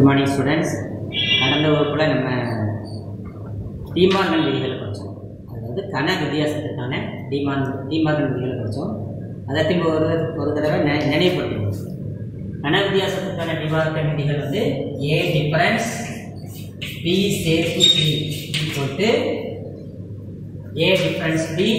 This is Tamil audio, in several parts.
மார்னிங் ஸ்டூடெண்ட்ஸ் கடந்த வகுப்பில் நம்ம டிமார்கன் விதிகளை படித்தோம் அதாவது கன வித்தியாசத்துக்கான டிமான் டிமார்கன் விதிகளை படித்தோம் அதை திரும்ப ஒரு ஒரு தடவை நெ நினைவுபடுத்துவோம் கன வித்தியாசத்துக்கான டிமார்கன் விதிகள் வந்து ஏ டிஃபரன்ஸ் பி சேர்த்து சி போட்டு ஏ டிஃபரன்ஸ் பி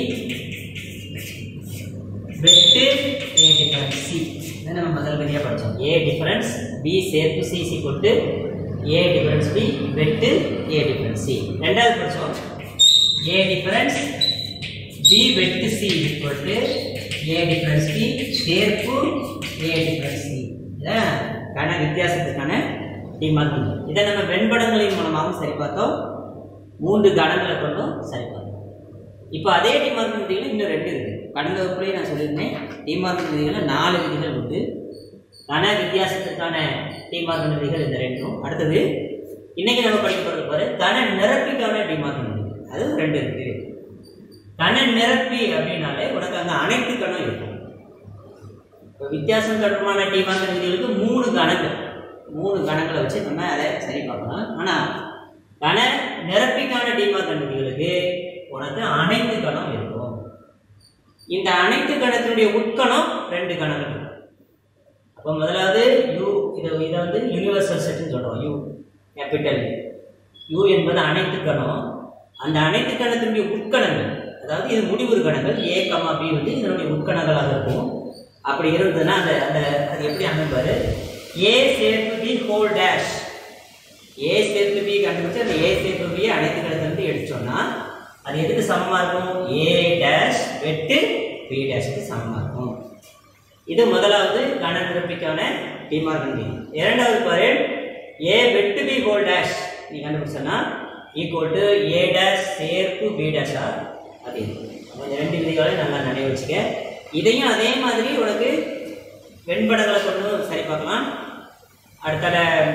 வெட்டு ஏ டிஃபரன்ஸ் சி இதை நம்ம முதல் விதியாக படித்தோம் ஏ டிஃபரன்ஸ் பி சேர்த்து சி சி போட்டு ஏ டிஃபரன்ஸ் பி வெட்டு ஏ டிஃபரன்ஸ் சி ரெண்டாவது படித்தோம் ஏ டிஃபரன்ஸ் பி வெட்டு சி போட்டு ஏ டிஃபரன்ஸ் பி சேர்ப்பு ஏ டிஃபரன்ஸ் சி இதான் கன வித்தியாசத்துக்கான டிமார்க்கிங் இதை நம்ம வெண்படங்களின் மூலமாகவும் சரி பார்த்தோம் மூன்று கணங்களை கொண்டும் சரி பார்த்தோம் இப்போ அதே டிமார்க்கிங் விதிகள் இன்னும் ரெண்டு இருக்குது கடந்த வகுப்புலேயே நான் சொல்லியிருந்தேன் டிமார்க்கிங் விதிகளில் நாலு விதிகள் உண்டு கன வித்தியாசத்துக்கான டிமார்க்கிங் விதிகள் இந்த ரெண்டும் அடுத்தது இன்னைக்கு நம்ம படிக்க போகிறது பாரு கன நிரப்பிக்கான டிமார்க்கிங் விதி அது ரெண்டு இருக்குது கன நிரப்பி அப்படின்னாலே உனக்கு அங்கே அனைத்து கணம் இருக்கும் இப்போ வித்தியாசம் தொடர்பான டிமார்க்கிங் விதிகளுக்கு மூணு கணங்கள் மூணு கணங்களை வச்சு நம்ம அதை சரி பார்க்கலாம் ஆனால் கன நிரப்பிக்கான டிமார்க்கிங் விதிகளுக்கு உனக்கு அனைத்து கணம் இருக்கும் இந்த அனைத்து கணத்தினுடைய உட்கணம் ரெண்டு கணங்கள் இருக்கும் அப்போ முதலாவது யூ இதை இதை வந்து யூனிவர்சல் செட்னு சொல்கிறோம் யூ கேபிட்டல் யூ என்பது அனைத்து கணம் அந்த அனைத்து கணத்தினுடைய உட்கணங்கள் அதாவது இது முடிவுறு கணங்கள் ஏ கமா பி வந்து இதனுடைய உட்கணங்களாக இருக்கும் அப்படி இருந்ததுன்னா அந்த அந்த அது எப்படி அமைப்பாரு ஏ சேர்த்து பி ஹோல் டேஷ் ஏ சேர்த்து பி கண்டுபிடிச்சு அந்த ஏ சேர்த்து பி அனைத்து கணத்திலிருந்து எடுத்தோம்னா அது எதுக்கு சமமாக இருக்கும் ஏ டேஷ் வெட்டு பி டேஷுக்கு சமமாக இருக்கும் இது முதலாவது கன நிரப்பிக்கான டிமார்கன் விதி இரண்டாவது பாரு ஏ வெட்டு பி ஹோல் டேஷ் நீ கண்டுபிடிச்சனா ஈக்குவல் டு ஏ டேஷ் சேர்ப்பு பி டேஷா அது அப்போ இந்த ரெண்டு விதிகளையும் நல்லா நினைவு வச்சுக்க இதையும் அதே மாதிரி உனக்கு வெண்படங்களை கொண்டு சரி பார்க்கலாம் அடுத்தல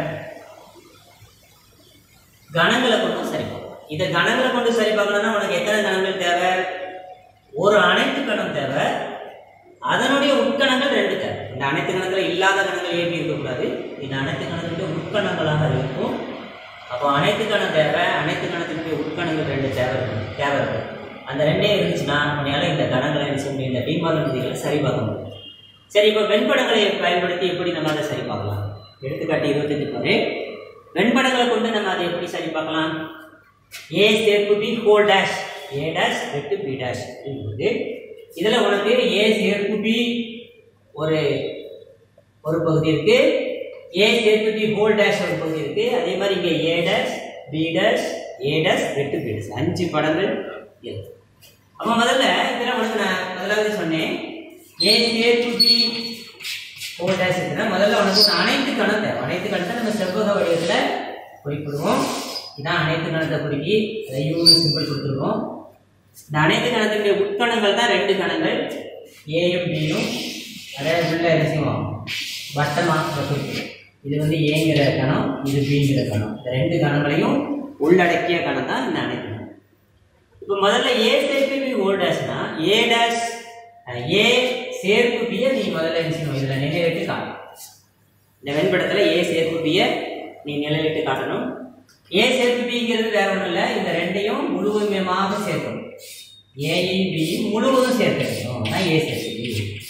கணங்களை கொண்டும் சரி பார்க்கலாம் இதை கணங்களை கொண்டு சரி பார்க்கணும்னா உனக்கு எத்தனை கணங்கள் தேவை ஒரு அனைத்து கணம் தேவை அதனுடைய உட்கணங்கள் ரெண்டு தேவை இந்த அனைத்து கணக்கில் இல்லாத கணங்கள் ஏற்றி இருக்கக்கூடாது இந்த அனைத்து கணக்குடைய உட்கணங்களாக இருக்கும் அப்போ அனைத்து கணம் தேவை அனைத்து கணத்தினுடைய உட்கணங்கள் ரெண்டு தேவை இருக்கும் தேவை இருக்கும் அந்த ரெண்டே இருந்துச்சுன்னா உன்னையால இந்த கணங்களை என்ன செய்ய முடியும் இந்த டிமார்கன் விதிகளை சரி பார்க்க முடியும் சரி இப்போ வெண்படங்களை பயன்படுத்தி எப்படி நம்ம அதை சரி பார்க்கலாம் எடுத்துக்காட்டு இருபத்தஞ்சு பாரு வெண்படங்களை கொண்டு நம்ம அதை எப்படி சரி பார்க்கலாம் ஏ சேர்ப்பு B whole dash A dash வெட்டு பி டேஷ் என்பது இதில் உனக்கு ஏ சேர்ப்பு பி ஒரு ஒரு பகுதி இருக்கு ஏ சேர்ப்பு பி ஹோல் டேஷ் ஒரு பகுதி இருக்கு அதே மாதிரி இங்கே A dash B dash A dash வெட்டு பி டேஷ் அஞ்சு படங்கள் இருக்கு அப்போ முதல்ல இதில் உனக்கு நான் முதலாவது சொன்னேன் ஏ சேர்ப்பு பி ஹோல் டேஷ் இருக்குன்னா முதல்ல உனக்கு ஒரு அனைத்து கணத்தை அனைத்து கணத்தை நம்ம செவ்வக வடிவத்தில் குறிப்பிடுவோம் இதான் அனைத்து கணத்தை குறிக்கி அதை யூனு சிம்பிள் கொடுத்துருக்கோம் இந்த அனைத்து கணத்தினுடைய உட்கணங்கள் தான் ரெண்டு கணங்கள் ஏயும் பியும் அதை உள்ள என்ன செய்வோம் வட்டமாக குறிக்கிறோம் இது வந்து ஏங்கிற கணம் இது பிங்கிற கணம் இந்த ரெண்டு கணங்களையும் உள்ளடக்கிய கணம் தான் இந்த அனைத்து கணம் இப்போ முதல்ல ஏ சேர்ப்பு பி ஓல் டேஷ்னா ஏ டேஷ் ஏ சேர்ப்பு பியை நீ முதல்ல என்ன செய்யணும் இதில் நிலையிட்டு காட்டணும் இந்த வெண்படத்தில் ஏ சேர்ப்பு பியை நீ நிலையிட்டு காட்டணும் ஏ சேர்ப்பு பிங்கிறது வேற ஒன்றும் இல்லை இந்த ரெண்டையும் முழுவதுமாக சேர்க்கணும் ஏயும் பியும் முழுவதும் சேர்க்க வேண்டும் அதான் ஏ சேர்ப்பு பி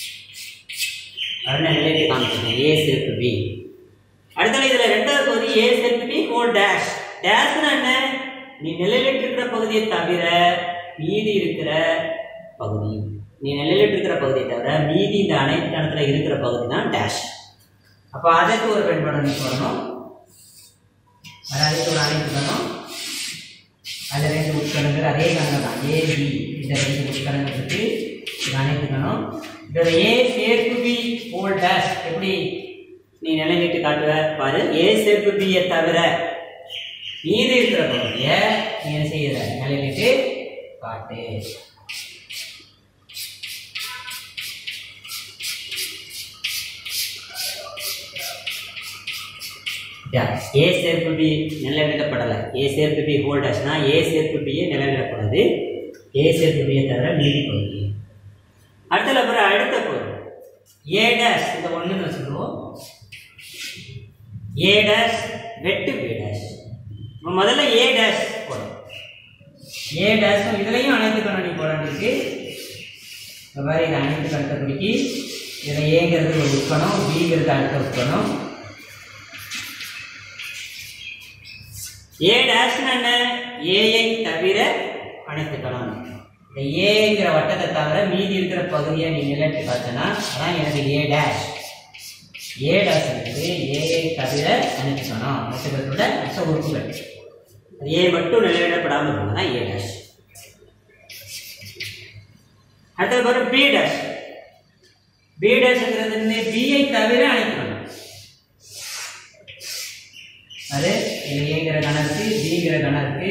அப்படின்னு நிலையிட்டு காமிச்சிருக்கேன் ஏ சேர்ப்பு பி அடுத்தது இதில் ரெண்டாவது பகுதி ஏ சேர்ப்பு பி ஹோல் டேஷ் டேஷ்னா என்ன நீ நிலையிட்டு இருக்கிற பகுதியை தவிர மீதி இருக்கிற பகுதி நீ நிலையிட்டு இருக்கிற பகுதியை தவிர மீதி இந்த அனைத்து கணத்தில் இருக்கிற பகுதி தான் டேஷ் அப்போ அதற்கு ஒரு வெண்படம் நீ சொல்லணும் அதாவது ஒரு அனைத்து கணம் அதில் ரெண்டு உட்கணங்கள் அதே கணம் தான் ஏபி இந்த ரெண்டு உட்கணங்கள் இருக்கு இது அனைத்து கணம் இதோட ஏ சேர்ப்பு பி ஹோல் டேஷ் எப்படி நீ நிலைநிட்டு காட்டுவ பாரு ஏ சேர்ப்பு பியை தவிர மீதி இருக்கிற பகுதியை நீ என்ன செய்யற நிலைநிட்டு காட்டு ஏ சேர்ப்பு பி நிலைநிறுத்தப்படலை ஏ சேர்ப்பு பி ஹோல்டர்ஸ்னா ஏ சேர்ப்பு பியை நிலைநிறுத்தப்படாது ஏ சேர்ப்பு பியை தவிர மீதி பகுதி அடுத்தது அப்புறம் அடுத்த பொருள் ஏ டேஷ் இந்த ஒன்றுன்னு வச்சுருவோம் ஏ டேஷ் வெட்டு பி டேஷ் முதல்ல ஏ டேஷ் போடும் ஏ டேஷும் இதுலையும் அனைத்து கணனி போட வேண்டியிருக்கு இந்த மாதிரி இது அனைத்து கணக்கை குறிக்கி இதில் ஏங்கிறது ஒரு உட்கணம் பிங்கிறது அடுத்த உட்கணம் ஏ டேஷ்னா என்ன ஏஐ தவிர அனைத்து கணம் இந்த ஏங்கிற வட்டத்தை தவிர மீதி இருக்கிற பகுதியை நீ நிலட்டு பார்த்தனா அதான் எனக்கு ஏ டேஷ் ஏ டேஷ் இருக்குது ஏஐ தவிர அனைத்து கணம் மொத்தத்தோட மொத்த உறுப்புகள் அது ஏ மட்டும் நிலையிடப்படாமல் இருக்கும் தான் ஏ டேஷ் அடுத்தது வரும் பி டேஷ் பி டேஷ்ங்கிறது என்ன பிஐ தவிர அனைத்து கணம் அது இது ஏங்கிற கணம் இருக்கு பிங்கிற கணம் இருக்கு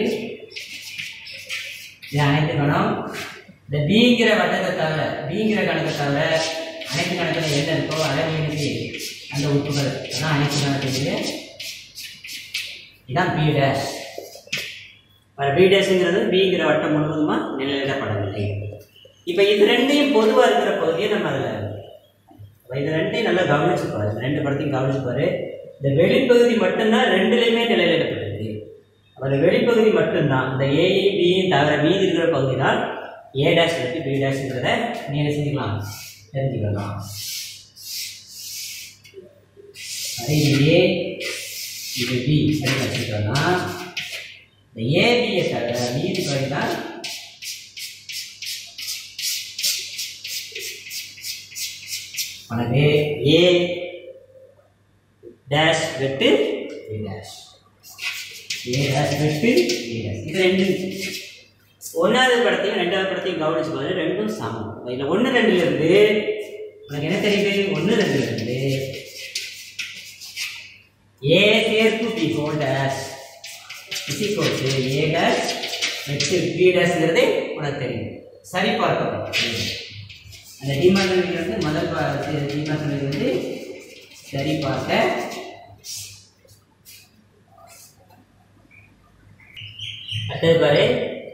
இது அனைத்து கணம் இந்த பிங்கிற வட்டத்தை தவிர பிங்கிற கணக்கை தவிர அனைத்து கணக்கில் என்ன இருக்கோ அதை மீனுக்கு அந்த உறுப்புகள் அதான் அனைத்து கணக்கு இதான் பி டேஷ் வர பி டேஷுங்கிறது பிங்கிற வட்டம் முழுவதுமாக நிலையிடப்படவில்லை இப்போ இது ரெண்டையும் பொதுவாக இருக்கிற பகுதியை நம்ம அதில் இது ரெண்டையும் நல்லா கவனிச்சு பாரு இந்த ரெண்டு படத்தையும் கவனிச்சு பாரு இந்த வெளிப்பகுதி மட்டும்தான் ரெண்டுலையுமே நிலையிடப்பட்டிருக்கு அப்போ அந்த வெளிப்பகுதி மட்டும்தான் இந்த ஏஐ பியும் தவிர மீதி இருக்கிற பகுதி தான் ஏ டேஷ் வெட்டி பி டேஷ்ங்கிறத நீ என்ன செஞ்சுக்கலாம் தெரிஞ்சுக்கலாம் அதே இது ஏ இது பி அப்படின்னு வச்சுக்கிட்டோம்னா இந்த ஏபியை தவிர மீதி பகுதி தான் உனக்கு ஏ டேஷ் வெட்டு ஏ டேஷ் ஏ டேஷ் வெட்டு ஏ டேஷ் இது ரெண்டு ஒன்றாவது படத்தையும் ரெண்டாவது படத்தையும் கவனிச்சு பாரு ரெண்டும் சமம் இதில் ஒன்று ரெண்டுல இருந்து உனக்கு என்ன தெரியுது ஒன்று ரெண்டுல இருந்து ஏ சேர்த்து B whole dash is equal to A dash வெட்டு பி டேஷ்ங்கிறது உனக்கு தெரியும் சரி பார்க்கப்படும் அந்த டிமார்க்கெட் வந்து முதல் டிமார்க்கெட் வந்து சரி பார்க்க அடுத்தது பாரு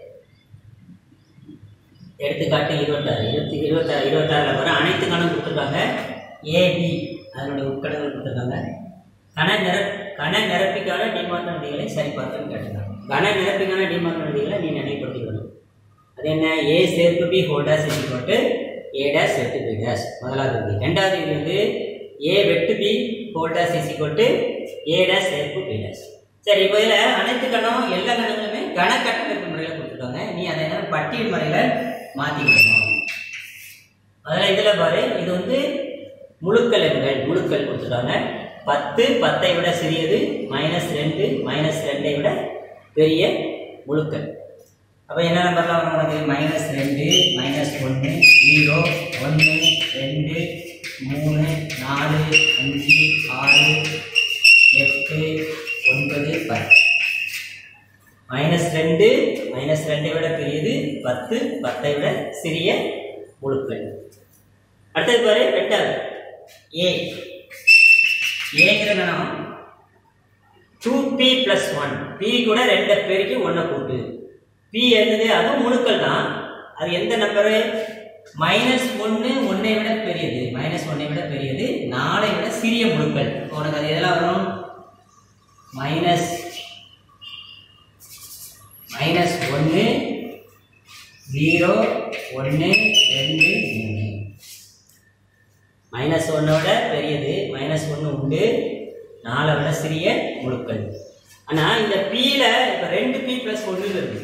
எடுத்துக்காட்டு இருபத்தாறு இருபத்தி இருபத்தாறு இருபத்தாறுல பாரு அனைத்து கணக்கு கொடுத்துருக்காங்க ஏபி அதனுடைய உட்கணங்கள் கொடுத்துருக்காங்க கன நிர கன நிரப்பிக்கான டிமார்க் நதிகளை சரிபார்க்கன்னு கேட்டிருக்காங்க கன நிரப்பிக்கான டிமார்க் நதிகளை நீ நினைவுபடுத்திக்கணும் அது என்ன ஏ சேர்ப்பு பி ஹோல்டர்ஸ் போட்டு ஏ டேஷ் வெட்டு பி டேஷ் முதலாவது இது ரெண்டாவது இது வந்து ஏ வெட்டு B whole dash is equal to A dash சேர்ப்பு பி டேஷ் சரி இப்போ இதில் அனைத்து கணம் எல்லா கணங்களுமே கணக்கட்டமைப்பு முறையில் கொடுத்துருக்காங்க நீ அதை என்ன பட்டியல் முறையில் மாற்றிக்கணும் அதில் இதில் பாரு இது வந்து முழுக்கள் எண்கள் முழுக்கள் கொடுத்துருக்காங்க பத்து பத்தை விட சிறியது மைனஸ் ரெண்டு மைனஸ் ரெண்டை விட பெரிய முழுக்கள் அப்போ என்ன நம்பர்லாம் வரும் உனக்கு மைனஸ் ரெண்டு மைனஸ் ஒன்று ஜீரோ ஒன்று ரெண்டு மூணு நாலு அஞ்சு ஆறு எட்டு ஒன்பது பத்து மைனஸ் ரெண்டு மைனஸ் ரெண்டை விட பெரியது பத்து பத்தை விட சிறிய முழுக்கள் அடுத்தது பாரு ரெண்டாவது ஏ ஏங்கிற கணம் two B plus one B கூட ரெண்டை பெருக்கி ஒன்றை கூட்டு பி என்னது அதுவும் முழுக்கள் தான் அது எந்த நம்பரு மைனஸ் ஒன்று ஒன்றை விட பெரியது மைனஸ் ஒன்றை விட பெரியது நாலை விட சிறிய முழுக்கள் உனக்கு அது எதெல்லாம் வரும் மைனஸ் மைனஸ் ஒன்று ஜீரோ ஒன்று ரெண்டு மூணு மைனஸ் ஒன்னோட பெரியது மைனஸ் ஒன்று உண்டு நாலை விட சிறிய முழுக்கள் ஆனால் இந்த பியில் இப்போ ரெண்டு பி ப்ளஸ் ஒன்று இருக்குது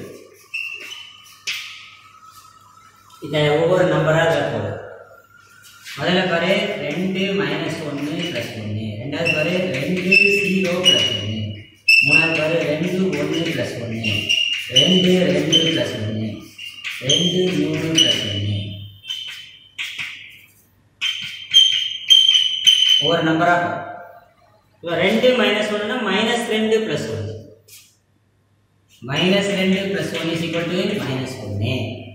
இதை ஒவ்வொரு நம்பராக போடும் முதல்ல பாரு ரெண்டு மைனஸ் ஒன்று ப்ளஸ் ஒன்று ரெண்டாவது பாரு ரெண்டு ஜீரோ ப்ளஸ் ஒன்று மூணாவது பாரு ரெண்டு ஒன்று ப்ளஸ் ஒன்று ரெண்டு ரெண்டு ப்ளஸ் ஒன்று ரெண்டு மூணு ப்ளஸ் ஒன்று ஒவ்வொரு நம்பராக இப்போ ரெண்டு மைனஸ் ஒன்றுனா மைனஸ் ரெண்டு ப்ளஸ் ஒன்று மைனஸ் ரெண்டு plus one is equal to minus ஒன்று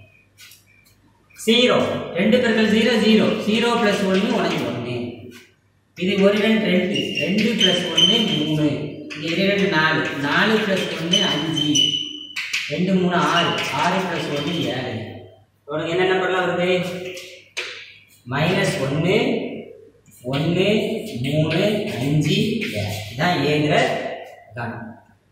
ஜீரோ ரெண்டு பெருக்கல் ஜீரோ ஜீரோ ஜீரோ ப்ளஸ் ஒன்று உனக்கு ஒன்று இது ஒரு ரெண்டு ரெண்டு ரெண்டு ப்ளஸ் ஒன்று மூணு இது ரெண்டு நாலு நாலு ப்ளஸ் ஒன்று அஞ்சு ரெண்டு மூணு ஆறு ஆறு ப்ளஸ் ஒன்று ஏழு உனக்கு என்ன நம்பர்லாம் வருது மைனஸ் ஒன்று ஒன்று மூணு அஞ்சு ஏழு இதான் ஏங்கிற கணம்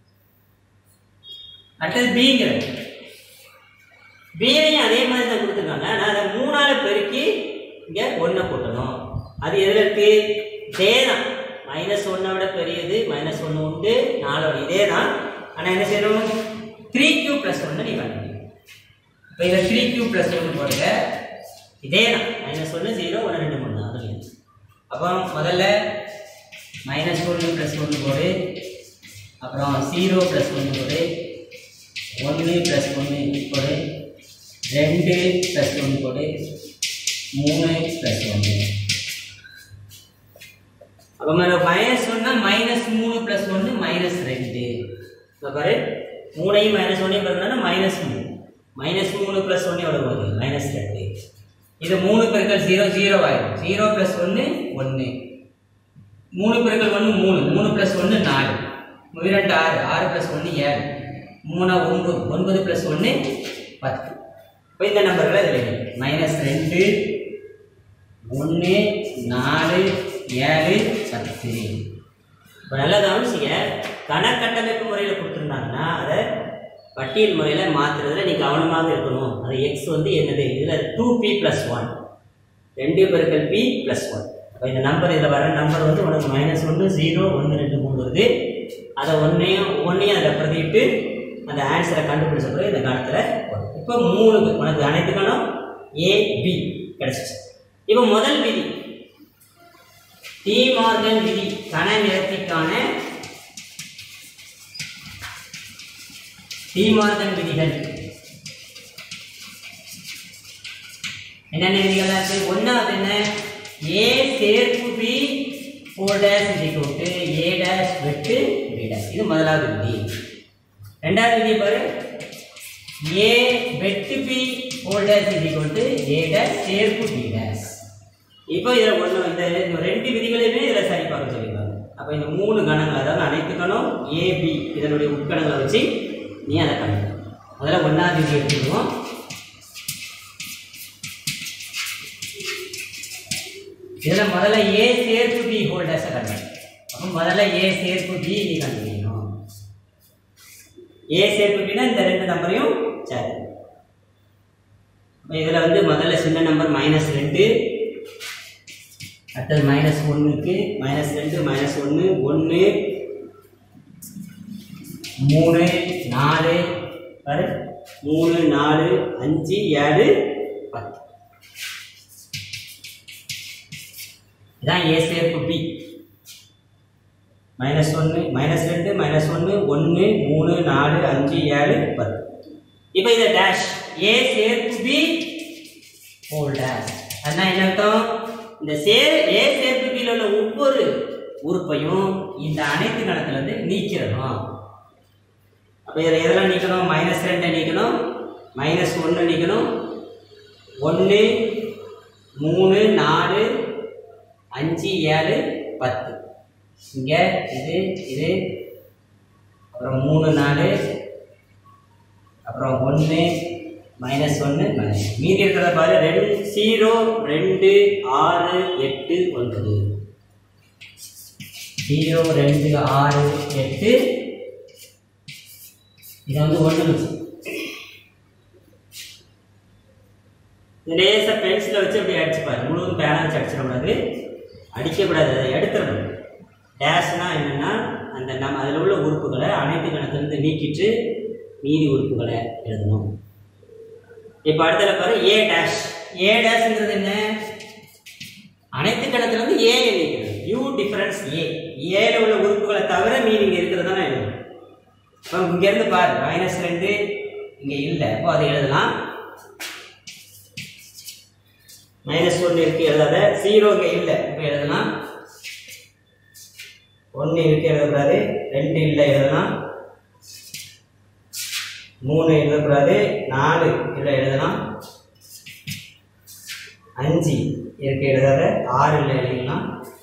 அடுத்தது பிங்கிறது பியையும் அதே மாதிரி தான் கொடுத்துருக்காங்க ஆனால் அதை மூணால பெருக்கி இங்கே ஒன்றை கூட்டணும் அது எதில் இருக்கு இதே தான் மைனஸ் ஒன்னை விட பெரியது மைனஸ் ஒன்று உண்டு நாலோட இதே தான் ஆனால் என்ன செய்யணும் த்ரீ கியூ ப்ளஸ் ஒன்று நீ கண்டுபிடிக்கணும் இப்போ இதில் த்ரீ கியூ ப்ளஸ் ஒன்று போடுங்க இதே தான் மைனஸ் ஒன்று ஜீரோ ஒன்று ரெண்டு மூணு தான் அதுலேயும் அப்போ முதல்ல மைனஸ் ஒன்று ப்ளஸ் ஒன்று போடு அப்புறம் ஜீரோ ப்ளஸ் ஒன்று போடு ஒன்று ப்ளஸ் ஒன்று போடு ரெண்டு ப்ளஸ் ஒன்று போடு மூணு ப்ளஸ் ஒன்று அப்போ மைனஸ் ஒன்னா மைனஸ் மூணு ப்ளஸ் ஒன்று மைனஸ் ரெண்டு இப்போ பாரு மூணையும் மைனஸ் ஒன்றையும் பார்த்தோம்னா மைனஸ் மூணு மைனஸ் மூணு ப்ளஸ் ஒன்று எவ்வளோ போகுது மைனஸ் ரெண்டு இது மூணு பெருக்கல் ஜீரோ ஜீரோ ஆயிடும் ஜீரோ ப்ளஸ் ஒன்று ஒன்று மூணு பெருக்கல் ஒன்று மூணு மூணு ப்ளஸ் ஒன்று நாலு இரண்டு ஆறு ஆறு ப்ளஸ் ஒன்று ஏழு மூணா ஒன்பது ஒன்பது ப்ளஸ் ஒன்று பத்து இப்போ இந்த நம்பர்களை இதில் மைனஸ் ரெண்டு ஒன்று நாலு ஏழு பத்து இப்போ நல்லா கவனிச்சிங்க கணக்கட்டமைப்பு முறையில் கொடுத்துருந்தாங்கன்னா அதை பட்டியல் முறையில் மாற்றுறதுல நீ கவனமாக இருக்கணும் அது எக்ஸ் வந்து என்னது இதில் டூ பி ப்ளஸ் ஒன் ரெண்டு பெருக்கல் பி ப்ளஸ் ஒன் அப்போ இந்த நம்பர் இதில் வர நம்பர் வந்து உனக்கு மைனஸ் ஒன்று ஜீரோ ஒன்று ரெண்டு மூணு வருது அதை ஒன்றையும் ஒன்றையும் அதில் பிரதிட்டு அந்த ஆன்சரை கண்டுபிடிச்ச பிறகு இந்த கணத்தில் வரும் இப்போ மூணு உனக்கு அனைத்து கணம் ஏ பி கிடச்சிச்சு இப்போ முதல் விதி டி மார்கன் விதி கண நிறத்திற்கான டி மார்கன் விதிகள் என்னென்ன விதிகள்லாம் இருக்கு ஒன்றாவது என்ன ஏ சேர்ப்பு பி ஃபோர் டேஷ் இதிகோட்டு ஏ டேஷ் வெட்டு பி டேஷ் இது முதலாவது விதி ரெண்டாவது விதி பாரு ஏ வெட்டு பி ஃபோர் டேஷ் இதிகோட்டு ஏ டேஷ் சேர்ப்பு பி டேஷ் இப்போ இதில் ஒன்று இந்த இந்த ரெண்டு விதிகளையுமே இதில் சரி பார்க்க சொல்லியிருக்காங்க அப்போ இந்த மூணு கணங்கள் அதாவது அனைத்து கணம் ஏபி இதனுடைய உட்கணங்களை வச்சு நீ அதை கணக்கு முதல்ல ஒன்றாவது விதி எடுத்துக்குவோம் இதில் முதல்ல ஏ சேர்ப்பு பி ஹோல்டர்ஸை கண்டு அப்போ முதல்ல ஏ சேர்ப்பு பி நீ கண்டுபிடிக்கணும் ஏ சேர்ப்பு பின்னா இந்த ரெண்டு நம்பரையும் சரி இதில் வந்து முதல்ல சின்ன நம்பர் மைனஸ் ரெண்டு அடுத்தது மைனஸ் ஒன்றுக்கு மைனஸ் ரெண்டு மைனஸ் ஒன்று ஒன்று மூணு நாலு பாரு மூணு நாலு அஞ்சு ஏழு பத்து இதான் ஏ சேர்ப்பு பி மைனஸ் ஒன்று மைனஸ் ரெண்டு மைனஸ் ஒன்று ஒன்று மூணு நாலு அஞ்சு ஏழு பத்து இப்போ இதை டேஷ் ஏ சேர்ப்பு பி ஹோல் டேஷ் அதான் என்ன அர்த்தம் இந்த சேர் ஏ சேர்ப்பு பியில் உள்ள ஒவ்வொரு உறுப்பையும் இந்த அனைத்து கணக்குல இருந்து நீக்கிடணும் அப்போ இதில் எதெல்லாம் நீக்கணும் மைனஸ் ரெண்டை நீக்கணும் மைனஸ் ஒன்று நீக்கணும் ஒன்று மூணு நாலு அஞ்சு ஏழு பத்து இங்கே இது இது அப்புறம் மூணு நாலு அப்புறம் ஒன்று மைனஸ் ஒன்று மைனஸ் மீதி இருக்கிறத பாரு ரெண்டு ஜீரோ ரெண்டு ஆறு எட்டு ஒன்பது ஜீரோ ரெண்டு ஆறு எட்டு இது வந்து ஒன்று லேசாக பென்சிலை வச்சு அப்படி அடிச்சுப்பாரு முழுவதும் பேனா வச்சு அடிச்சிடக்கூடாது அடிக்கக்கூடாது அதை எடுத்துடணும் டேஷ்னா என்னென்னா அந்த நம்ம அதில் உள்ள உறுப்புகளை அனைத்து கணக்கிலிருந்து நீக்கிட்டு மீதி உறுப்புகளை எழுதணும் இப்போ அடுத்தல பாரு ஏ டேஷ் ஏ டேஷ்ங்கிறது என்ன அனைத்து கணக்கிலிருந்து ஏ நீக்கிறது யூ டிஃபரன்ஸ் ஏ ஏல உள்ள உறுப்புகளை தவிர மீதி இங்கே இருக்கிறது தான் எழுதணும் இப்போ இங்கேருந்து பாரு மைனஸ் ரெண்டு இங்கே இல்லை அப்போ அதை எழுதலாம் மைனஸ் ஒன்று இருக்கு எழுதாத ஜீரோ இங்கே இல்லை இப்போ எழுதலாம் ஒன்று இருக்கு எழுதக்கூடாது ரெண்டு இல்லை எழுதலாம் மூணு எழுதக்கூடாது நாலு இல்லை எழுதலாம் அஞ்சு இருக்கு எழுதாத ஆறு இல்லை எழுதிக்கலாம்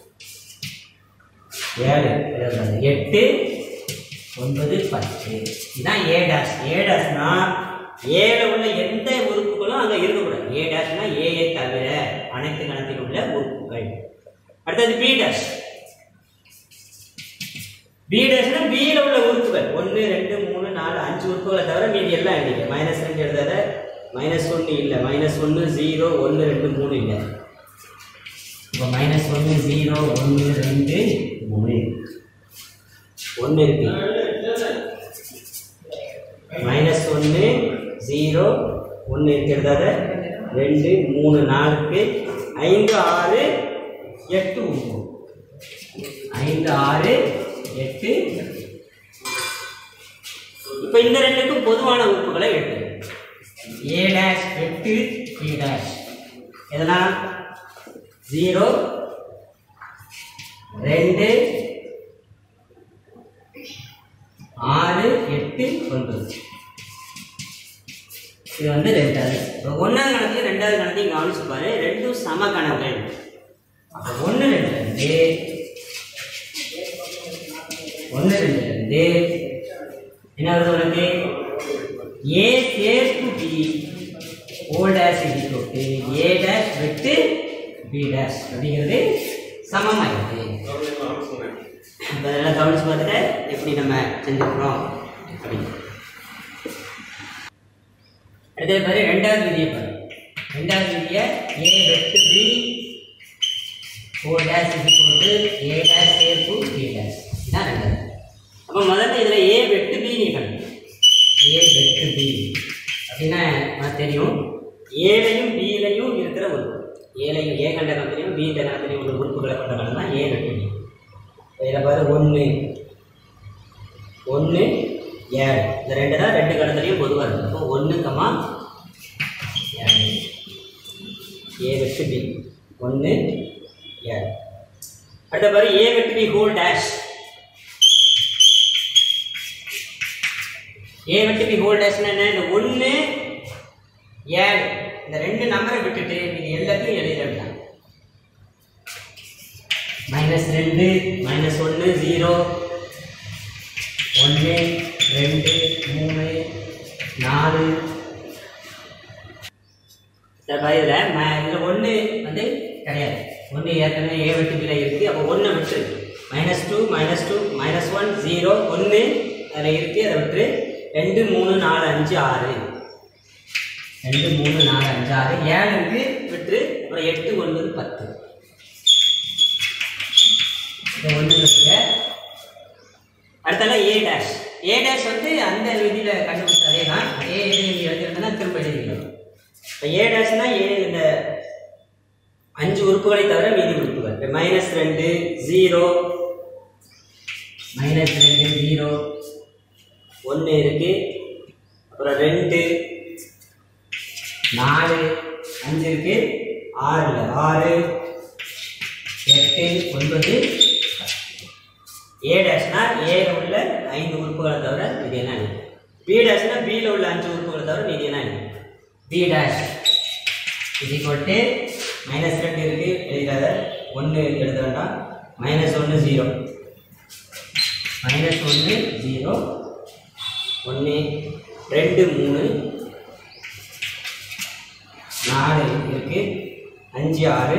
ஏழு எழுதக்கூடாது எட்டு ஒன்பது பத்து இதுதான் ஏ டேஷ் ஏ டேஷ்னா ஏல உள்ள எந்த உறுப்புகளும் அங்கே இருக்கக்கூடாது ஏ டேஷ்னா ஏயை தவிர அனைத்து கணத்தில் உள்ள உறுப்புகள் அடுத்தது பி டேஷ் பி டேஷ்னா பியில் உள்ள உறுப்புகளை தவிர மீதி எல்லாம் எழுதிக்க மைனஸ் ரெண்டு எழுதாத மைனஸ் ஒன்று இல்லை மைனஸ் ஒன்று ஜீரோ ஒன்று ரெண்டு மூணு இல்லை இப்போ மைனஸ் ஒன்று ஜீரோ ஒன்று ரெண்டு மூணு ஒன்று இருக்கு மைனஸ் ஒன்று ஜீரோ ஒன்று இருக்கிறதால ரெண்டு மூணு நாலுக்கு ஐந்து ஆறு எட்டு உறுப்பு ஐந்து ஆறு எட்டு இப்போ இந்த ரெண்டுக்கும் பொதுவான உறுப்புகளை எடுத்து ஏ டேஷ் எட்டு பி டேஷ் எதெல்லாம் ஜீரோ ரெண்டு ஆறு எட்டு ஒன்பது இது வந்து ரெண்டாவது இப்போ ஒன்றாவது கணக்கு ரெண்டாவது கணக்கையும் கவனிச்சு பாரு ரெண்டும் சம கணக்குகள் அப்போ ஒன்று ரெண்டு ரெண்டு ஒன்று ரெண்டு ரெண்டு என்ன வருது உனக்கு ஏ சேர்த்து பி ஓ டேஷ் இது தொட்டு ஏ டேஷ் விட்டு பி டேஷ் அப்படிங்கிறது சமமாயிடுது இப்போ இதெல்லாம் கவனிச்சு பார்த்துட்டு எப்படி நம்ம செஞ்சுக்கிறோம் அப்படின்னு அதே மாதிரி ரெண்டாவது விதியை பாரு ரெண்டாவது விதியை ஏ வெட்டு பி ஓ டேஷ் இது போட்டு ஏ டேஷ் சேர்ப்பு பி டேஷ் இதான் ரெண்டாவது அப்போ முதல்ல இதில் ஏ வெட்டு பி நீ கண்டு ஏ வெட்டு பி அப்படின்னா உனக்கு தெரியும் ஏலையும் பியிலையும் இருக்கிற உறுப்பு ஏலையும் ஏ கண்ட கணத்திலையும் பி கண்ட கணத்திலையும் உள்ள உறுப்புகளை கொண்ட கணக்கு தான் ஏ வெட்டு பி இதில் பாரு ஒன்று ஒன்று ஏழு இந்த ரெண்டு தான் ரெண்டு கடத்துலையும் பொதுவாக இருக்குது அப்போ ஒன்று கமா ஏழு ஏ வெட்டு பி ஒன்று ஏழு அடுத்த பாரு ஏ வெட்டு பி ஹோல் டேஷ் ஏ வெட்டு பி ஹோல் டேஷ்னா என்ன இந்த ஒன்று ஏழு இந்த ரெண்டு நம்பரை விட்டுட்டு நீங்கள் எல்லாத்தையும் எழுதிடலாம் மைனஸ் ரெண்டு மைனஸ் ஒன்று ஜீரோ ஒன்று ரெண்டு மூணு நாலு இதில் ம இதில் ஒன்று வந்து கிடையாது ஒன்று ஏற்கனவே ஏ வெட்டு பிள்ளை இருக்குது அப்போ ஒன்று விட்டு minus two minus two minus one zero ஒன்று அதில் இருக்குது அதை விட்டு ரெண்டு மூணு நாலு அஞ்சு ஆறு ரெண்டு மூணு நாலு அஞ்சு ஆறு ஏழு இருக்கு விட்டு அப்புறம் எட்டு ஒன்பது பத்து இந்த ஒன்று இருக்கு அடுத்தால ஏ டேஷ் ஏ டேஷ் வந்து அந்த விதியில் கண்டுபிடிச்ச அதே தான் அதே இது நீ எழுதிருந்தா திரும்ப எழுதிக்கணும் இப்போ ஏ டேஷ்னா ஏ இந்த அஞ்சு உறுப்புகளை தவிர மீதி உறுப்புகள் இப்போ மைனஸ் ரெண்டு ஜீரோ மைனஸ் ரெண்டு ஜீரோ ஒன்று இருக்கு அப்புறம் ரெண்டு நாலு அஞ்சு இருக்கு ஆறுல ஆறு எட்டு ஒன்பது ஏ டேஷ்னா ஏல உள்ள ஐந்து உறுப்புகளை தவிர மீதி என்ன இல்லை பி டேஷ்னா பியில் உள்ள அஞ்சு உறுப்புகளை தவிர மீதி என்ன இல்லை பி டேஷ் இது ஈக்குவல் டு மைனஸ் ரெண்டு இருக்கு எழுதாத ஒன்று எழுத வேண்டாம் மைனஸ் ஒன்று ஜீரோ மைனஸ் ஒன்று ஜீரோ ஒன்று ரெண்டு மூணு நாலு இருக்கு அஞ்சு ஆறு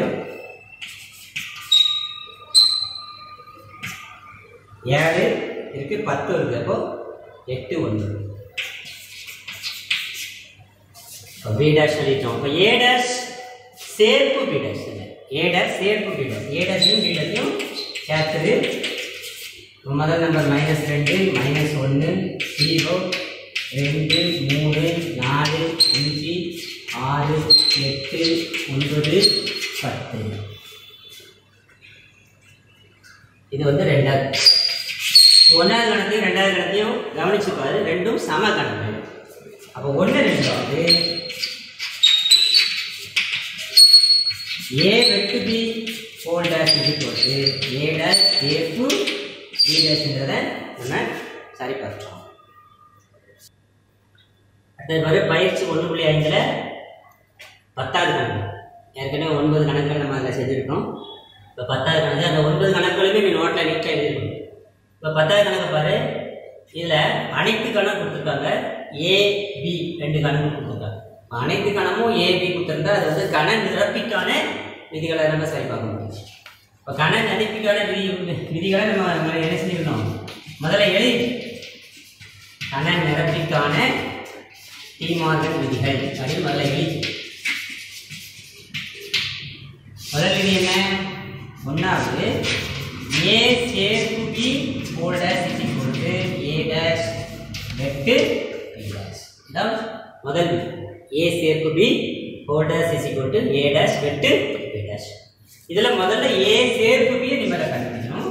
ஏழு இருக்கு பத்து இருக்கு அப்போ எட்டு ஒன்று இப்போ பி டேஷ் எழுதிட்டோம் இப்போ ஏ டேஷ் சேர்ப்பு பி டேஷ் இல்லை ஏ டேஷ் சேர்ப்பு பி டேஷ் ஏ டேஷையும் பி டேஷையும் சேர்த்துது இப்போ முதல் நம்பர் மைனஸ் ரெண்டு மைனஸ் ஒன்று ஜீரோ ரெண்டு மூணு நாலு அஞ்சு ஆறு எட்டு ஒன்பது பத்து இது வந்து ரெண்டாவது ஒன்றாவது கணக்கையும் ரெண்டாவது கணக்கையும் கவனிச்சு பாரு ரெண்டும் சம கணக்கு அப்போ ஒன்று ரெண்டாவது ஏ வெட்டு பி ஹோல் டேஷ் இது போட்டு ஏ டேஷ் ஏப்பு பி டேஷ்ன்றத நம்ம சரி பார்க்கலாம் அதே மாதிரி பயிற்சி ஒன்று புள்ளி ஐந்தில் பத்தாவது கணக்கு ஏற்கனவே ஒன்பது கணக்குகள் நம்ம அதில் செஞ்சுருக்கோம் இப்போ பத்தாவது கணக்கு அந்த ஒன்பது கணக்குகளுமே நீ நோட்டில் நீட்டாக எழுதிருக்கணும் இப்போ பத்தாவது கணக்கு பாரு இதில் அனைத்து கணக்கு கொடுத்துருக்காங்க ஏ பி ரெண்டு கணக்கு கொடுத்துருக்காங்க இப்ப அனைத்து கணமும் ஏ பி கொடுத்துருந்தா அது வந்து கண நிரப்பிக்கான விதிகளை நம்ம சரி பார்க்க முடியும் இப்போ கண நிரப்பிக்கான விதி விதிகளை நம்ம நம்ம என்ன செஞ்சுக்கணும் முதல்ல எழுதி கன நிரப்பிக்கான டி மார்கன் விதிகள் அப்படின்னு முதல்ல எழுதி முதல் விதி என்ன ஒன்றாவது ஏ சேர்ப்பு B whole dash is equal to A dash வெட்டு பி டேஷ் இதான் முதல் விதி ஏ சேர்ப்பு B whole dash is equal to A dash வெட்டு பி டேஷ் இதில் முதல்ல ஏ சேர்ப்பு பி நீ மேலே கண்டுபிடிக்கணும்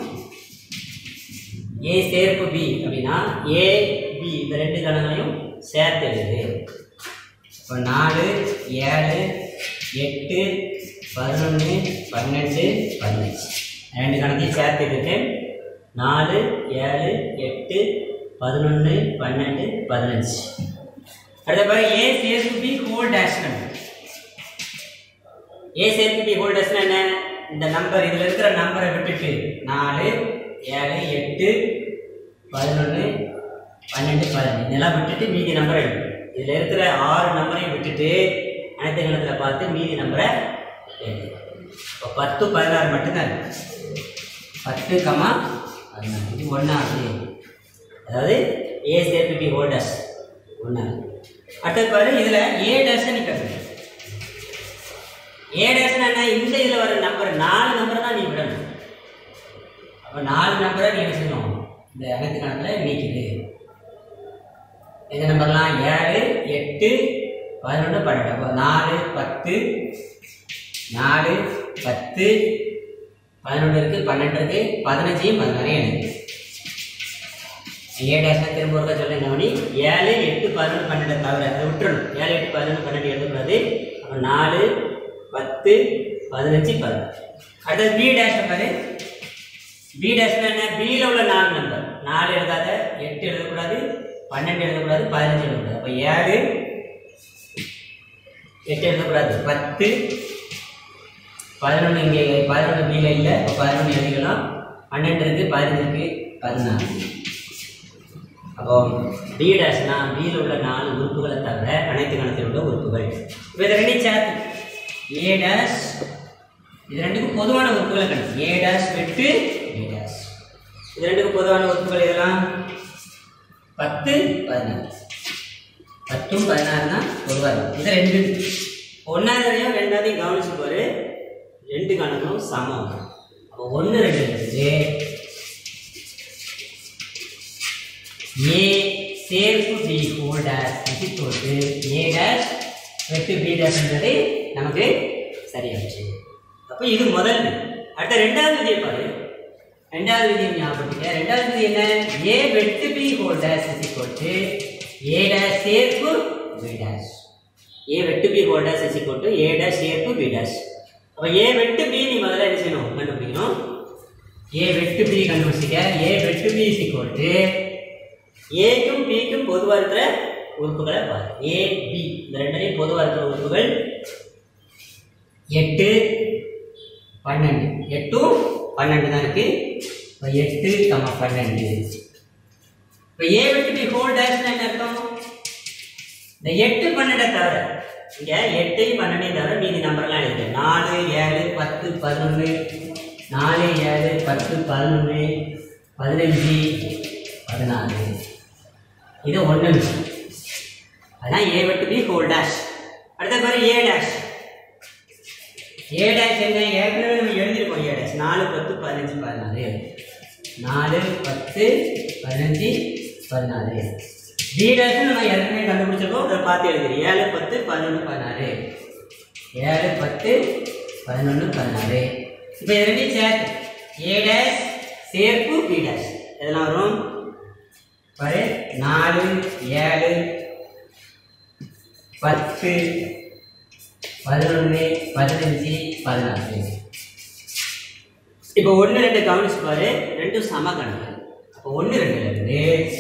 ஏ சேர்ப்பு பி அப்படின்னா ஏ பி இந்த ரெண்டு கணங்களையும் சேர்த்து எழுது இப்போ நாலு ஏழு எட்டு பதினொன்று பன்னெண்டு பதினஞ்சு ரெண்டு கணக்கையும் சேர்த்து இருக்கு நாலு ஏழு எட்டு பதினொன்று பன்னெண்டு பதினஞ்சு அடுத்த பாரு ஏ சேர்ப்பு பி ஹோல் டேஷ் ஏ சேர்த்து பி ஹோல் டேஷ்னா என்ன இந்த நம்பர் இதில் இருக்கிற நம்பரை விட்டுட்டு நாலு ஏழு எட்டு பதினொன்று பன்னெண்டு பதினஞ்சு இதெல்லாம் விட்டுட்டு மீதி நம்பரை எடுக்கணும் இதில் இருக்கிற ஆறு நம்பரையும் விட்டுட்டு அனைத்து கணத்தில் பார்த்து மீதி நம்பரை எழுது இப்போ பத்து பதினாறு மட்டும்தான் இருக்கு பத்து கமா பதினாறு இது ஒன்றாகுது அதாவது ஏ சேர்த்து பி ஹோல் டேஷ் ஒன்றாகுது அடுத்தது பாரு இதில் ஏ டேஷை நீ கற்றுக்க ஏ டேஷ்னா என்ன இந்த இதில் வர நம்பர் நாலு நம்பர் தான் நீ விடணும் அப்போ நாலு நம்பரை நீ என்ன செய்யணும் இந்த அனைத்து கணக்கில் நீக்குது எந்த நம்பர்லாம் ஏழு எட்டு பதினொன்று பன்னெண்டு அப்போ நாலு பத்து நாலு பத்து பதினொன்று இருக்குது பன்னெண்டு இருக்குது பதினஞ்சையும் பதினாறையும் எழுது ஏ டேஷா திரும்ப ஒருக்கா சொல்லுங்க கவனி ஏழு எட்டு பதினொன்று பன்னெண்டு தவிர அதை விட்டுறணும் ஏழு எட்டு பதினொன்று பன்னெண்டு எழுதக்கூடாது அப்போ நாலு பத்து பதினஞ்சு பதினஞ்சு அடுத்தது பி டேஷ் பாரு பி டேஷ்னா என்ன பியில் உள்ள நாலு நம்பர் நாலு எழுதாத எட்டு எழுதக்கூடாது பன்னெண்டு எழுதக்கூடாது பதினஞ்சு எழுதக்கூடாது அப்போ ஏழு எட்டு எழுதக்கூடாது பத்து பதினொன்று இங்கே பதினொன்று பியில் இல்லை இப்போ பதினொன்று எழுதிக்கலாம் பன்னெண்டு இருக்குது பதினஞ்சு இருக்குது பதினாறு அப்போ பி டேஷ்னா பியில் உள்ள நாலு உறுப்புகளை தவிர அனைத்து கணத்தில் உள்ள உறுப்புகள் இப்போ இதை ரெண்டையும் சேர்த்து ஏ டேஷ் இது ரெண்டுக்கும் பொதுவான உறுப்புகளை கணக்கு ஏ டேஷ் வெட்டு ஏ டேஷ் இது ரெண்டுக்கும் பொதுவான உறுப்புகள் இதெல்லாம் பத்து பதினாறு பத்தும் பதினாறு தான் பொதுவாக இருக்கும் இது ரெண்டு ஒன்றாவதையும் ரெண்டாவதையும் கவனிச்சு பாரு ரெண்டு கணக்கும் சமம் அப்போ ஒன்று ரெண்டு இருக்குது ஏ சேர்ப்பு பி ஹோல் டேஷ் இது போட்டு ஏ டேஷ் வெட்டு பி டேஷ்ன்றது நமக்கு சரியாச்சு அப்போ இது முதல் விதி. அடுத்த ரெண்டாவது விதியை பாரு ரெண்டாவது விதியை ஞாபகப்படுத்திக்க ரெண்டாவது விதி என்ன ஏ வெட்டு பி ஹோல் டேஷ் இது போட்டு ஏ டேஷ் சேர்ப்பு பி டேஷ் ஏ வெட்டு B whole dash is equal to A dash சேர்ப்பு பி டேஷ் அப்போ ஏ வெட்டு பி நீ முதல்ல என்ன செய்யணும் கண்டுபிடிக்கணும் ஏ வெட்டு பி கண்டுபிடிச்சிக்க ஏ வெட்டு பி இஸ் ஈக்குவல் டு ஏக்கும் பிக்கும் பொதுவாக இருக்கிற உறுப்புகளை பாரு ஏ பி இந்த ரெண்டுலையும் பொதுவாக இருக்கிற உறுப்புகள் எட்டு பன்னெண்டு எட்டும் பன்னெண்டு தான் இருக்கு இப்போ எட்டு கம்மா பன்னெண்டு இப்போ ஏ வெட்டு பி ஹோல் டேஷ்னா என்ன அர்த்தம் இந்த எட்டு பன்னெண்டை தவிர இங்கே எட்டையும் பன்னெண்டையும் தவிர மீதி நம்பர்லாம் எழுதுங்க நாலு ஏழு பத்து பதினொன்று நாலு ஏழு பத்து பதினொன்று பதினஞ்சு பதினாறு இது ஒன்று அதான் ஏ வெட்டு பி ஹோல் டேஷ் அடுத்த பாரு ஏ டேஷ் ஏ டேஷ் என்ன ஏற்கனவே நம்ம எழுதியிருக்கோம் ஏ டேஷ் நாலு பத்து பதினஞ்சு பதினாறு நாலு பத்து பதினஞ்சு பதினாறு பி டேஷ் நம்ம ஏற்கனவே கண்டுபிடிச்சிருக்கோம் அதை பார்த்து எழுதிரு ஏழு பத்து பதினொன்று பதினாறு ஏழு பத்து பதினொன்று பதினாறு இப்போ இது ரெண்டையும் சேர்த்து ஏ டேஷ் சேர்ப்பு பி டேஷ் இதெல்லாம் வரும் பாரு நாலு ஏழு பத்து பதினொன்று பதினஞ்சு பதினாறு இப்போ ஒன்று ரெண்டு கவனிச்சு பாரு ரெண்டும் சம கணக்கு அப்போ ஒன்று ரெண்டுல இருந்து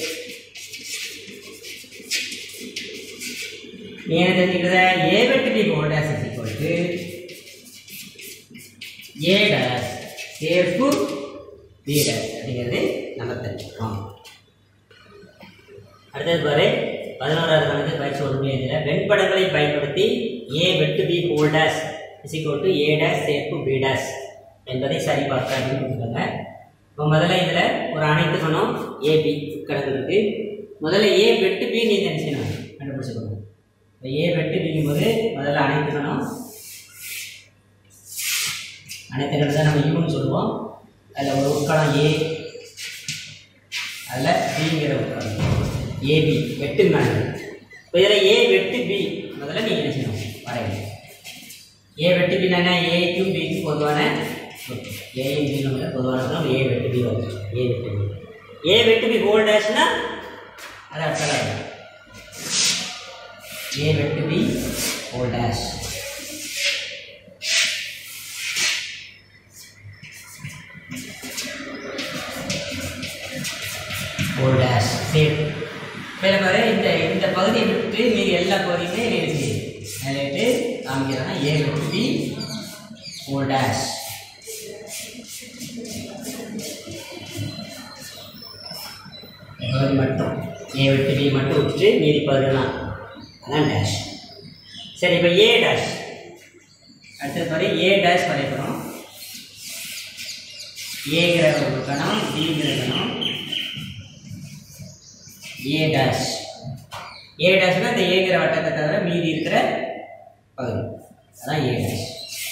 நீ என்ன தெரிஞ்சுக்கிறத ஏ வெட்டு B whole dash is equal to A dash சேர்ப்பு பி டேஸ் அப்படிங்கிறது நம்ம தெரிஞ்சுக்கிறோம் அடுத்தது பாரு பதினோராவது கணக்கு பயிற்சி ஒன்று இதில் வெண்படங்களை பயன்படுத்தி ஏ வெட்டு B whole dash is equal to A dash சேர்ப்பு பி டேஸ் என்பதை சரிபார்க்க அப்படின்னு கொடுத்துருக்காங்க இப்போ முதல்ல இதில் ஒரு அனைத்து கணம் ஏபி கணக்கு இருக்கு முதல்ல ஏ வெட்டு பி நீ என்ன செய்யணும் கண்டுபிடிச்சிக்கணும் இப்போ ஏ வெட்டு பிங்கும் போது முதல்ல அனைத்துக்கணும் அனைத்துக்கள் தான் நம்ம யூன்னு சொல்லுவோம் அதில் ஒரு உட்கடம் ஏ அதில் பிங்கிற உட்கடம் ஏபி வெட்டுங்கான இப்போ இதில் ஏ வெட்டு பி முதல்ல நீங்கள் என்ன செய்யணும் வரையணும் ஏ வெட்டு பி என்ன ஏக்கும் பிக்கும் பொதுவான ஏயும் பி நம்ம பொதுவான ஏ வெட்டு பி வரும் ஏ வெட்டு பி ஏ வெட்டு பி ஹோல் டேஷ்னா அது அர்த்தம் ஏ வெட்டு B whole dash whole dash சரி வேறு பாரு இந்த இந்த பகுதியை விட்டு மீதி எல்லா பகுதியுமே என்ன இருக்கு அதில் காமிக்கிறேன்னா ஏ வெட்டு பி ஹோல் டேஷ் பகுதி மட்டும் ஏ விட்டு பி மட்டும் விட்டுட்டு மீதி பகுதியெல்லாம் அதான் டேஷ் சரி இப்போ ஏ டேஷ் அடுத்தது பாரு ஏ டேஷ் வரையப்படும் ஏங்கிற ஒரு கணம் பிங்கிற கணம் ஏ டேஷ் ஏ டேஷ்னா இந்த ஏங்கிற வட்டத்தை தவிர மீதி இருக்கிற பகுதி அதான் ஏ டேஷ்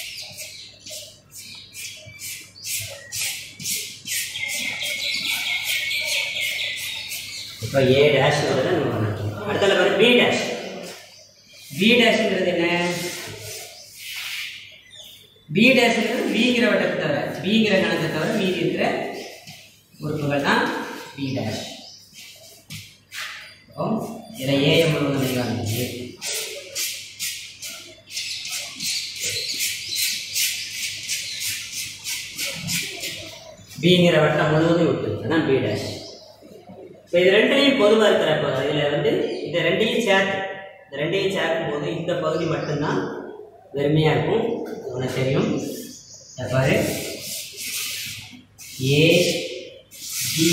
இப்போ ஏ டேஷ்ங்கிறத நம்ம பண்ணிட்டோம் அடுத்தல பாரு பி டேஷ் பி டேஷ்ங்கிறது என்ன பி டேஷ்ங்கிறது பிங்கிற வட்டத்தை தவிர பிங்கிற கணத்தை தவிர மீதி இருக்கிற உறுப்புகள் தான் பி டேஷ் அப்போ இதில் ஏஎம் முழுவதும் நினைவாங்க பிங்கிற வட்டம் முழுவதும் விட்டு அதான் பி டேஷ் இப்போ இது ரெண்டுலையும் பொதுவாக இருக்கிறப்ப இதில் வந்து இந்த ரெண்டையும் சேர்த்து இந்த ரெண்டையும் சேர்க்கும் போது இந்த பகுதி மட்டும்தான் வெறுமையாக இருக்கும் உனக்கு தெரியும் இதை பாரு ஏ பி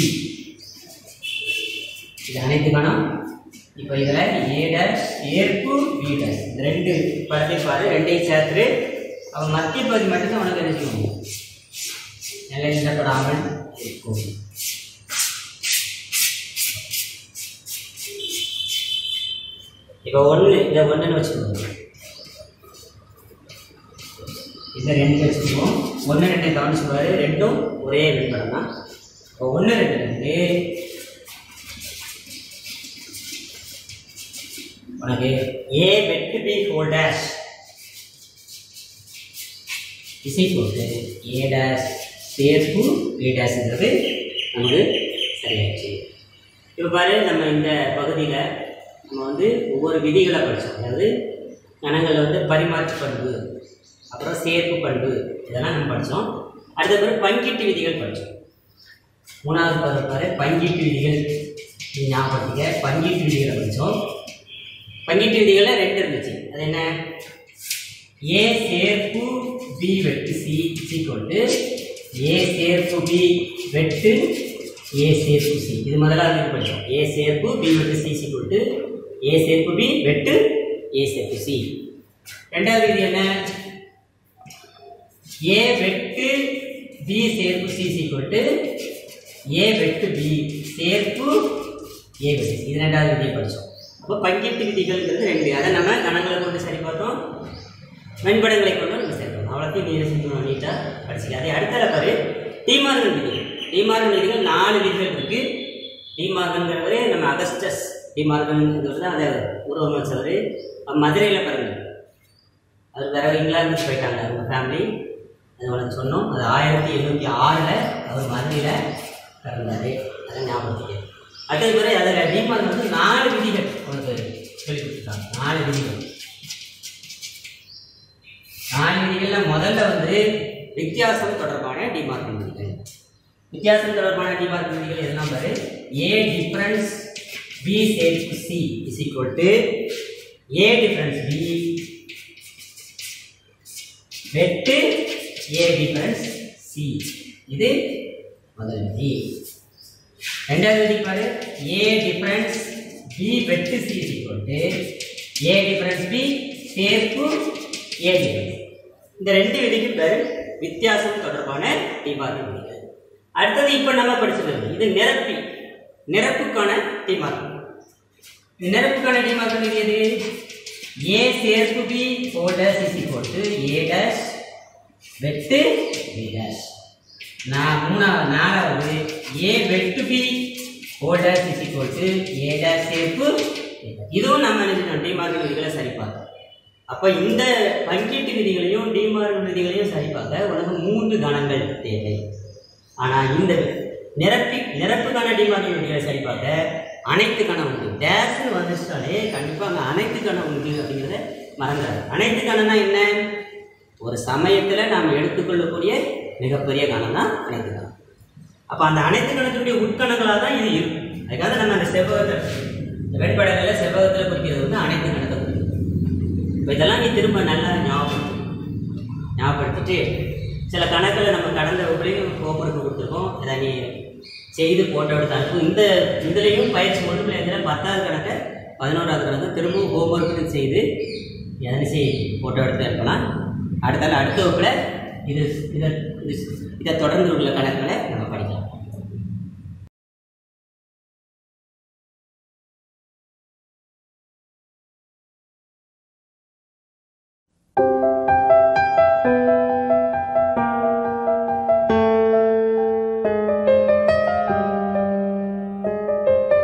இது அனைத்து கணம் இப்போ இதில் ஏ டேஷ் ஏற்பு பி டேஷ் இந்த ரெண்டு படத்தையும் பாரு ரெண்டையும் சேர்த்துட்டு அவன் மத்திய பகுதி மட்டும்தான் உனக்கு என்ன செய்யும் நிலைநிறுத்தப்படாமல் இருக்கும் இப்போ ஒன்று இதை ஒன்றுன்னு வச்சுக்கோங்க இதை ரெண்டு வச்சுக்குவோம் ஒன்று ரெண்டு கவனிச்சுக்குவாரு ரெண்டும் ஒரே வெண்படம் தான் இப்போ ஒன்று ரெண்டு ரெண்டு உனக்கு ஏ வெட்டு பி ஹோல் டேஷ் இசை போட்டு ஏ டேஷ் சேர்ப்பு பி டேஷ்ங்கிறது நமக்கு சரியாச்சு இப்போ பாரு நம்ம இந்த பகுதியில் நம்ம வந்து ஒவ்வொரு விதிகளை படித்தோம் அதாவது கணங்களில் வந்து பரிமாற்று பண்பு அப்புறம் சேர்ப்பு பண்பு இதெல்லாம் நம்ம படித்தோம் அடுத்த பிறகு பங்கீட்டு விதிகள் படித்தோம் மூணாவது பாரு பாரு பங்கீட்டு விதிகள் நீ ஞாபகத்துக்க பங்கீட்டு விதிகளை படித்தோம் பங்கீட்டு விதிகளில் ரெண்டு இருந்துச்சு அது என்ன ஏ சேர்ப்பு பி வெட்டு சி சீக்கொண்டு ஏ சேர்ப்பு பி வெட்டு ஏ சேர்ப்பு சி இது முதலாவது படித்தோம் ஏ சேர்ப்பு பி வெட்டு சி சீக்கொண்டு ஏ சேர்ப்பு பி வெட்டு ஏ சேர்ப்பு சி ரெண்டாவது விதி என்ன ஏ வெட்டு பி சேர்ப்பு சி சீக்கொண்டு ஏ வெட்டு பி சேர்ப்பு ஏ வெட்டு இது ரெண்டாவது விதியை படித்தோம் அப்போ பங்கீட்டு விதிகள்ங்கிறது ரெண்டு அதை நம்ம கணங்களை கொண்டு சரி பார்த்தோம் வெண்படங்களை கொண்டு நம்ம சரி பார்த்தோம் அவ்வளோத்தையும் நீ செஞ்சோம் நீட்டாக படிச்சுக்க அதே அடுத்த பாரு டிமார்கன் விதிகள் டிமார்கன் விதிகள் நாலு விதிகள் இருக்கு டிமார்கன்கிறவரு நம்ம அகஸ்டஸ் டிமார்கன்ங்கிறது தான் அதை உருவமைச்சவர் மதுரையில் பிறந்தார் அவர் வேற இங்கிலாந்துக்கு போயிட்டாங்க அவங்க ஃபேமிலி அது உனக்கு சொன்னோம் அது ஆயிரத்தி எண்ணூற்றி ஆறில் அவர் மதுரையில் பிறந்தார் அதை ஞாபகத்துக்கு அதே மாதிரி அதில் டிமார்க் வந்து நாலு விதிகள் உனக்கு சொல்லி கொடுத்துருக்காங்க நாலு விதிகள் நாலு விதிகளில் முதல்ல வந்து வித்தியாசம் தொடர்பான டிமார்க் விதிகள் வித்தியாசம் தொடர்பான டிமார்க் விதிகள் எதெல்லாம் பாரு ஏ டிஃபரன்ஸ் பி சேர்ப்பு C is equal to A difference B வெட்டு ஏ டிஃபரன்ஸ் சி இது முதல் விதி ரெண்டாவது விதி பாரு ஏ டிஃபரன்ஸ் பி வெட்டு C is equal to A difference B சேர்ப்பு ஏ டிஃபரன்ஸ் இந்த ரெண்டு விதிக்கு பேர் வித்தியாசம் தொடர்பான டிமார்க் விதிகள் அடுத்தது இப்போ நம்ம படிச்சிருக்கிறது இது நிரப்பி நிரப்புக்கான டிமார்க் நிரப்புக்கான டிமார்க்கம் இது எது ஏ சேர்ப்பு B whole dash is equal to A dash வெட்டு பி டேஷ் நான் மூணாவது நாலாவது ஏ வெட்டு B whole dash is equal to A dash சேர்ப்பு A dash. இதுவும் நம்ம நினைச்சிட்டோம் டிமார்க்கல் விதிகளை சரி பார்த்தோம் அப்போ இந்த பங்கீட்டு விதிகளையும் டிமார்க்கல் விதிகளையும் சரி பார்க்க உனக்கு மூன்று கணங்கள் தேவை ஆனால் இந்த நிரப்பி நிரப்புக்கான டிமார்க்கல் விதிகளை சரி பார்க்க அனைத்து கணம் உண்டு டேஷ்னு வந்துட்டாலே கண்டிப்பாக அங்கே அனைத்து கணம் உண்டு அப்படிங்கிறத மறந்துடாது அனைத்து கணம்னா என்ன ஒரு சமயத்தில் நாம் எடுத்துக்கொள்ளக்கூடிய மிகப்பெரிய கணம் தான் அனைத்து கணம் அப்போ அந்த அனைத்து கணத்தினுடைய உட்கணங்களாக தான் இது இருக்கும் அதுக்காக நம்ம அந்த செவ்வகத்தை வெண்படங்களில் செவ்வகத்தில் குறிக்கிறது வந்து அனைத்து கணத்தை குறிக்கும் இப்போ இதெல்லாம் நீ திரும்ப நல்லா ஞாபகம் ஞாபகப்படுத்திட்டு சில கணக்கில் நம்ம கடந்த வகுப்புலையும் ஹோம்ஒர்க் கொடுத்துருக்கோம் இதை நீ செய்து போட்டோ எடுத்து அனுப்பு இந்த இதுலேயும் பயிற்சி ஒன்றும் இதில் பத்தாவது கணக்கை பதினோராவது கணக்கு திரும்பவும் ஹோம்ஒர்க் செய்து எதனை செய் ஃபோட்டோ எடுத்து அனுப்பலாம் அடுத்தால அடுத்த வகுப்பில் இது இதை இது- இதை தொடர்ந்து உள்ள கணக்குகளை நம்ம படிக்கலாம்